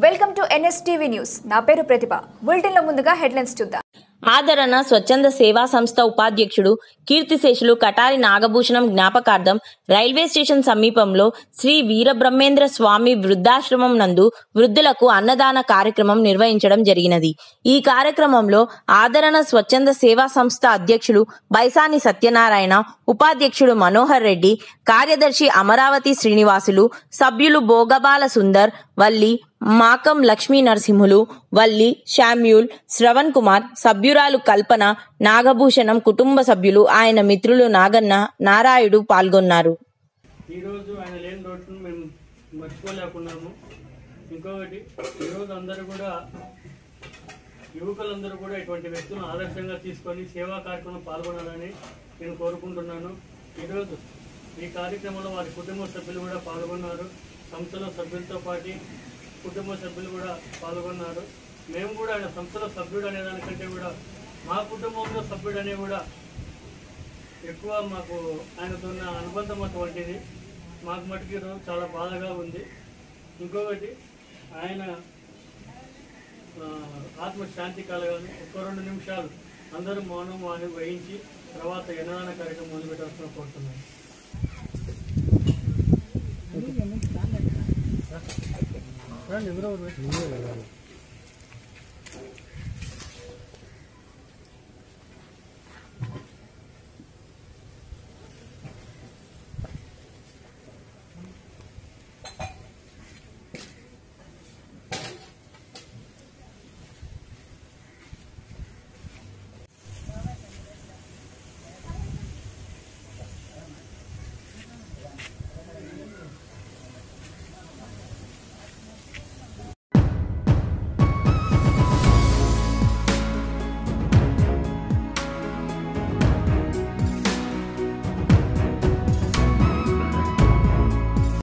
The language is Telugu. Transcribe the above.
వెల్కమ్ టు ఎన్ఎస్టీవీ న్యూస్ నా పేరు ప్రతిభ బులెటిన్లో ముందుగా హెడ్లైన్స్ చూద్దాం ఆదరణ స్వచ్ఛంద సేవా సంస్థ ఉపాధ్యక్షుడు కీర్తిశేషులు కటారి నాగభూషణం జ్ఞాపకార్థం రైల్వే స్టేషన్ సమీపంలో శ్రీ వీరబ్రహ్మేంద్ర స్వామి వృద్ధాశ్రమం నందు వృద్ధులకు అన్నదాన కార్యక్రమం నిర్వహించడం జరిగినది ఈ కార్యక్రమంలో ఆదరణ స్వచ్ఛంద సేవా సంస్థ అధ్యక్షులు బైసాని సత్యనారాయణ ఉపాధ్యక్షుడు మనోహర్ రెడ్డి కార్యదర్శి అమరావతి శ్రీనివాసులు సభ్యులు భోగబాల సుందర్ వల్లి మాకం లక్ష్మీ నరసింహులు వల్లి శామ్యూల్ శ్రవణ్ కుమార్ సభ్యురాలు కల్పన నాగభూషణం కుటుంబ సభ్యులు ఆయన మిత్రులు నాగన్న నారాయుడు పాల్గొన్నారు ఈరోజు ఆయన లేని లోటును మేము మర్చిపోలేకున్నాము ఇంకొకటి ఈరోజు అందరూ కూడా యువకులందరూ కూడా ఇటువంటి వ్యక్తులను ఆదర్శంగా తీసుకొని సేవా కార్యక్రమంలో పాల్గొనాలని నేను కోరుకుంటున్నాను ఈరోజు ఈ కార్యక్రమంలో వారి కుటుంబ సభ్యులు కూడా పాల్గొన్నారు సంస్థలో సభ్యులతో పాటు కుటుంబ సభ్యులు కూడా పాల్గొన్నారు మేము కూడా ఆయన సంస్థలో సభ్యుడు అనే దానికంటే కూడా మా కుటుంబంలో సభ్యుడు అనే కూడా ఎక్కువ మాకు ఆయనతో ఉన్న అనుబంధం అటువంటిది మాకు మటుకు ఈరోజు చాలా బాధగా ఉంది ఇంకొకటి ఆయన ఆ, ఆత్మశాంతి కలగాలి ఒక రెండు నిమిషాలు అందరూ మౌనం వాని వహించి తర్వాత ఎన్నదాన కార్యక్రమం మొదలుపెట్టాల్సిన కోరుతున్నాను రండి, ఎవరెవరు?